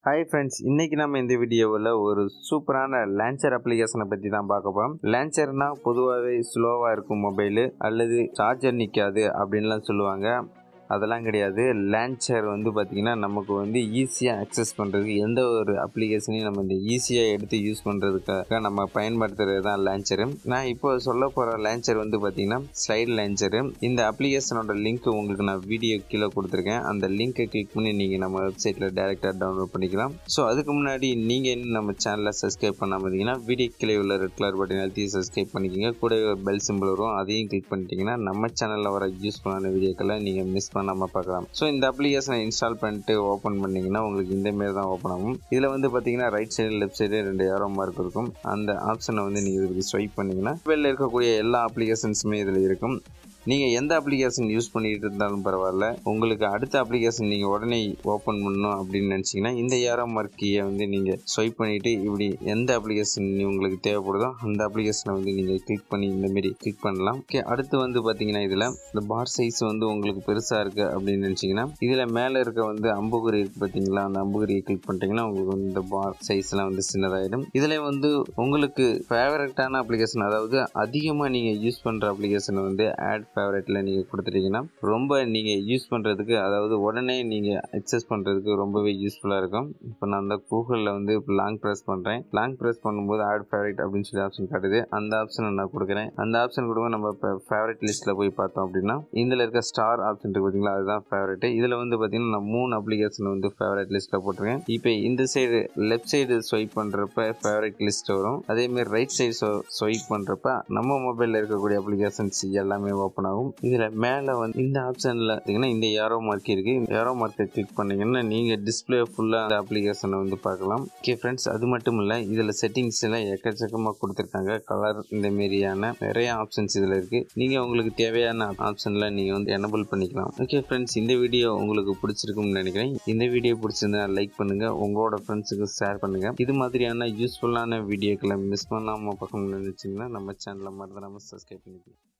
hi friends இன்னைக்கு நம்ம இந்த வீடியோவில் ஒரு சூப்பரான லான்ச்சர் அப்ளிகேஷனை பற்றி தான் பார்க்க போகிறோம் லான்ச்சர்னா பொதுவாகவே ஸ்லோவாக இருக்கும் மொபைலு அல்லது சார்ஜர் நிற்காது அப்படின்லாம் சொல்லுவாங்க அதெல்லாம் கிடையாது லான்ச்சர் வந்து பார்த்திங்கன்னா நமக்கு வந்து ஈஸியாக அக்சஸ் பண்ணுறதுக்கு எந்த ஒரு அப்ளிகேஷனையும் நம்ம இந்த ஈஸியாக எடுத்து யூஸ் பண்ணுறதுக்காக நம்ம பயன்படுத்துறது தான் லான்ச்சரு நான் இப்போ சொல்ல போகிற லான்ச்சர் வந்து பார்த்திங்கன்னா ஸ்லைட் லான்ச்சரு இந்த அப்ளிகேஷனோட லிங்க் உங்களுக்கு நான் வீடியோ கீழே கொடுத்துருக்கேன் அந்த லிங்க்கை கிளிக் பண்ணி நீங்கள் நம்ம வெப்சைட்டில் டேரெக்டாக டவுன்லோட் பண்ணிக்கலாம் ஸோ அதுக்கு முன்னாடி நீங்கள் இன்னும் நம்ம சேனலை சப்ஸ்கிரைப் பண்ணாமல் இருந்தீங்கன்னா வீடியோ கீழே உள்ள ரெட் கலர் பட்டன் அழுத்தி சப்ஸ்கிரைப் பண்ணிக்கோங்க கூட பெல் சிம்பிள் வரும் அதையும் கிளிக் பண்ணிட்டீங்கன்னா நம்ம சேனலில் வர யூஸ்ஃபுல்லான வீடியோக்களை நீங்கள் மிஸ் பண்ணாமல் பார்க்கலாம் ஸோ இந்த அப்ளிகேஷனை இன்ஸ்டால் பண்ணிட்டு ஓப்பன் பண்ணிங்கன்னா உங்களுக்கு இந்த மாரி தான் ஓப்பன் ஆகும் இதில் வந்து பார்த்தீங்கன்னா ரைட் சைடு லெஃப்ட் சைடு ரெண்டு ஏரோ மார்க் இருக்கும் அந்த ஆப்ஷனை வந்து நீங்கள் இதுக்கு ஸ்வைப் பண்ணிங்கன்னா மொபைலில் இருக்கக்கூடிய எல்லா அப்ளிகேஷன்ஸுமே இதில் இருக்கும் நீங்கள் எந்த அப்ளிகேஷன் யூஸ் பண்ணிட்டு இருந்தாலும் பரவாயில்ல உங்களுக்கு அடுத்த அப்ளிகேஷன் நீங்கள் உடனே ஓப்பன் பண்ணணும் அப்படின்னு நினச்சிங்கன்னா இந்த ஏரோ மார்க் கீயை வந்து நீங்கள் ஸ்வைப் பண்ணிவிட்டு இப்படி எந்த அப்ளிகேஷன் உங்களுக்கு தேவைப்படுதோ அந்த அப்ளிகேஷனை வந்து நீங்கள் கிளிக் பண்ணி இந்த மாரி கிளிக் பண்ணலாம் ஓகே அடுத்து வந்து பார்த்தீங்கன்னா இதில் இந்த பார் சைஸ் வந்து உங்களுக்கு பெருசாக இருக்குது அப்படின்னு நினச்சிங்கன்னா இதில் மேலே இருக்க வந்து அம்புகுறி இருக்குது பார்த்தீங்களா அந்த அம்புகுறியை கிளிக் பண்ணிட்டீங்கன்னா உங்களுக்கு வந்து இந்த பார் சைஸ்லாம் வந்து சின்னதாயிடும் இதில் வந்து உங்களுக்கு ஃபேவரட்டான அப்ளிகேஷன் அதாவது அதிகமாக நீங்கள் யூஸ் பண்ணுற அப்ளிகேஷனை வந்து ஆட் ஃபேவரட்டில் நீங்கள் கொடுத்துட்டீங்கன்னா ரொம்ப நீங்கள் யூஸ் பண்ணுறதுக்கு அதாவது உடனே நீங்கள் அக்சஸ் பண்ணுறதுக்கு ரொம்பவே யூஸ்ஃபுல்லாக இருக்கும் இப்போ நான் அந்த கூகுளில் வந்து இப்போ லாங் ப்ரெஸ் பண்ணுறேன் லாங் ப்ரெஸ் பண்ணும்போது ஆட் ஃபேவரட் அப்படின்னு சொல்லி ஆப்ஷன் காட்டுது அந்த ஆப்ஷனை நான் கொடுக்குறேன் அந்த ஆப்ஷன் கொடுங்க நம்ம இப்போ ஃபேவரட் லிஸ்ட்டில் போய் பார்த்தோம் அப்படின்னா இதில் இருக்க ஸ்டார் ஆப்ஷன் இருக்கு பார்த்தீங்களா அதுதான் ஃபேவரட் இதில் வந்து பார்த்தீங்கன்னா நான் மூணு அப்ளிகேஷன் வந்து ஃபேவரட் லிஸ்ட்டில் போட்டிருக்கேன் இப்போ இந்த சைடு லெஃப்ட் சைடு ஸ்வைப் பண்ணுறப்ப ஃபேவரட் லிஸ்ட் வரும் அதேமாரி ரைட் சைடு ஸ்வைப் பண்ணுறப்ப நம்ம மொபைலில் இருக்கக்கூடிய அப்ளிகேஷன்ஸ் எல்லாமே ஓப்பன் ஆகும் இதில் மேலே வந்து இந்த ஆப்ஷனில் பார்த்தீங்கன்னா இந்த ஏரோ மார்க் இருக்குது இந்த ஏரோ மார்க்கை கிளிக் பண்ணீங்கன்னா நீங்கள் டிஸ்பிளே ஃபுல்லாக அந்த அப்ளிகேஷனை வந்து பார்க்கலாம் ஓகே ஃப்ரெண்ட்ஸ் அது மட்டும் இல்லை இதில் செட்டிங்ஸ் எல்லாம் எக்கச்சக்கமாக கொடுத்துருக்காங்க கலர் இந்த மாரியான நிறைய ஆப்ஷன்ஸ் இதில் இருக்குது நீங்கள் உங்களுக்கு தேவையான ஆப்ஷனில் நீங்கள் வந்து எனபிள் பண்ணிக்கலாம் ஓகே ஃப்ரெண்ட்ஸ் இந்த வீடியோ உங்களுக்கு பிடிச்சிருக்கும்னு நினைக்கிறேன் இந்த வீடியோ பிடிச்சிருந்தா லைக் பண்ணுங்கள் உங்களோட ஃப்ரெண்ட்ஸுக்கு ஷேர் பண்ணுங்கள் இது மாதிரியான யூஸ்ஃபுல்லான வீடியோக்களை மிஸ் பண்ணாமல் பார்க்கணும்னு நினச்சிங்கன்னா நம்ம சேனலை மறந்துடாமல் சப்ஸ்கிரைப் பண்ணிக்கலாம்